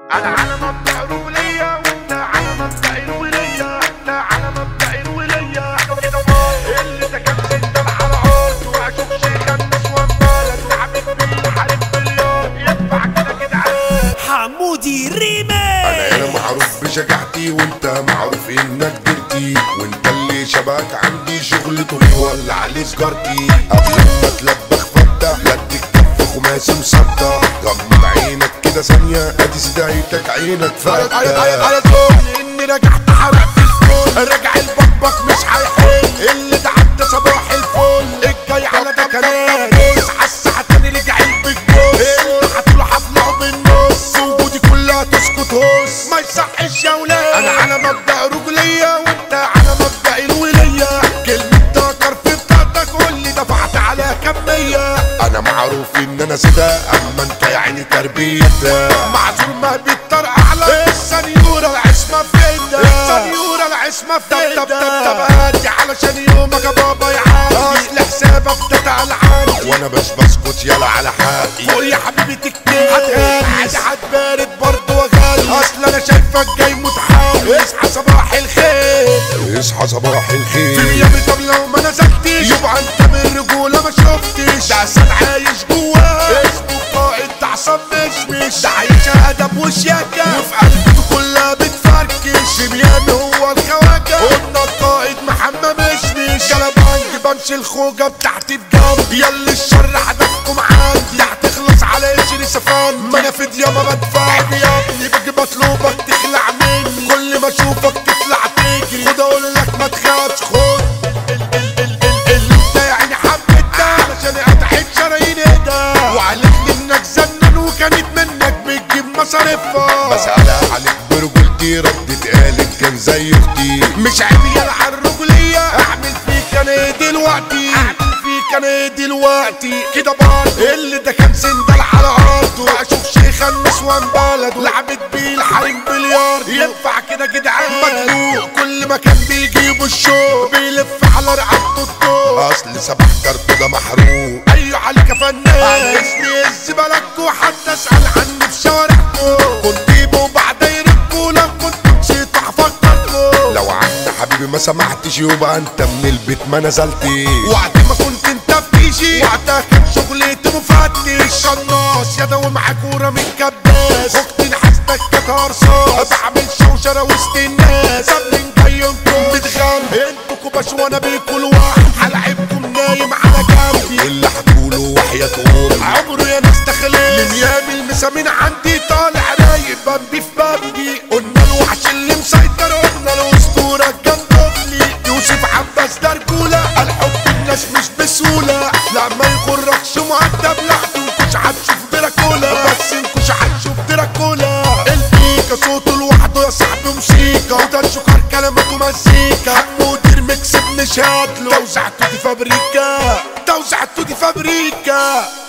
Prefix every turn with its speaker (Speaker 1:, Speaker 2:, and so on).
Speaker 1: انا على مبدأ الولية وانت على مبدأ الولية انت على مبدأ الولية اللي تكبس انت على عود واشوف شيخ النسوان بلد وحبيب بالحريم بليون ينفع كده كده عاد
Speaker 2: حمودي
Speaker 3: انا
Speaker 2: ريمي
Speaker 3: هنا معروف بشجاعتي وانت معروف انك جرتي وانت اللي شبهك عندي شغلته بيولع لي سجارتي قبل ما تلبخ فتة لدي الكف خماسي مصدى غمض عينك كده ثانية ادي سدايتك عينك فتة
Speaker 1: على طول اني رجعت حرق في الكون رجع البكبك مش هيحل اللي تعدى صباح الفل الجاي على ده كلام بص على الساعة تاني رجع البيج بوس اللي هتقول هطلعوا بالنص وجودي كلها تسكت هوس ما يصحش يا ولاد انا على مبدأ رجولية وانت على مبدأ الولية كلمة تكر في بتاعتك قول لي دفعت على كمية
Speaker 3: انا معروف ان انا سدا اما انت يا عيني تربيتك
Speaker 1: معزول ما بيضطر اعلى السنيورة العصمة في ايدك السنيورة العصمة في ايدك طب طب طب هادي علشان يومك يا بابا يعدي اصل حسابك تتعال عندي
Speaker 3: وانا بس بسكت يلا على حقي
Speaker 1: قول يا حبيبي تكتب هتهاني هتبارد برضه وغالي اصل انا شايفك جاي متحامي اصحى صباح الخير
Speaker 3: اصحى صباح
Speaker 1: في
Speaker 3: الخير
Speaker 1: اليوم طب لو ما نزلتش يبقى انت من رجولة ما شفتش ده اسد عايش جواه اسمه قائد تعصب مش مش ده عايش ادب وشياكة وفي قلبته كلها بتفركش في ميامي هو الخواجة قلنا القائد محمد مش مش جلب عندي بمشي الخوجة بتاعتي بجنب يلا الشر هدفكم عندي هتخلص على قشر سفان ما انا في ديما بدفع يا ابني باجي بطلبك تخلع مني كل ما اشوفك تطلع تجري خد اقول لك ما تخافش خد اللي انت يعني حبيتها علشان قطعت شرايين ايدها وعلمني انك زنان وكانت منك بتجيب مصاريفها
Speaker 3: بس على عليك برجولتي ردت قالت كان زي اختي
Speaker 1: مش عيب يلا على الرجولية اعمل فيك انا ايه دلوقتي اعمل فيك انا ايه دلوقتي كده برضه اللي ده كان سندل على ارضه اشوف شيخ النسوان بلده لعبت بيه الحريم بلياردو ينفع كده جدعان مجنون كل ما كان بيجيبوا الشو بيلف على رقبته الطوب
Speaker 3: اصل سبح كارت ده محروق
Speaker 1: ايوه عليك يا فنان انا اسمي الزبالك وحتى اسال عني في شوارعكم كنت بيبو بعد يركوا لو كنت مشيت هفكركم
Speaker 3: لو عنا حبيبي ما سمحتش يبقى انت من البيت ما نزلتي
Speaker 1: وقت ما كنت انت بتيجي وقتها كان شغلتي مفتش قناص يا ده معاك ورا من كباس اختي نحستك كانت رصاص بعمل شوشره وسط الناس من جايكم متغم انتوا كوباش وانا باكل واحد هلعبكم نايم على جنبي
Speaker 3: اللي هتقوله وحياة امي
Speaker 1: عمره يا ناس تخلص لميام المسامين عندي طالع رايق بمبي في بمبي قلنا الوحش اللي مسيطر قلنا الاسطوره الجندفلي يوسف عباس ده رجوله الحب الناس مش بسهوله لا ما يغركش مؤدب لا تنكش هتشوف دراكولا بس انكش هتشوف دراكولا البيكا صوته لوحده يا صاحبي موسيقى وده الشكر كلماته مزيكا مدير ميكس بنشهد له توزعته دي فابريكا توزعته دي فابريكا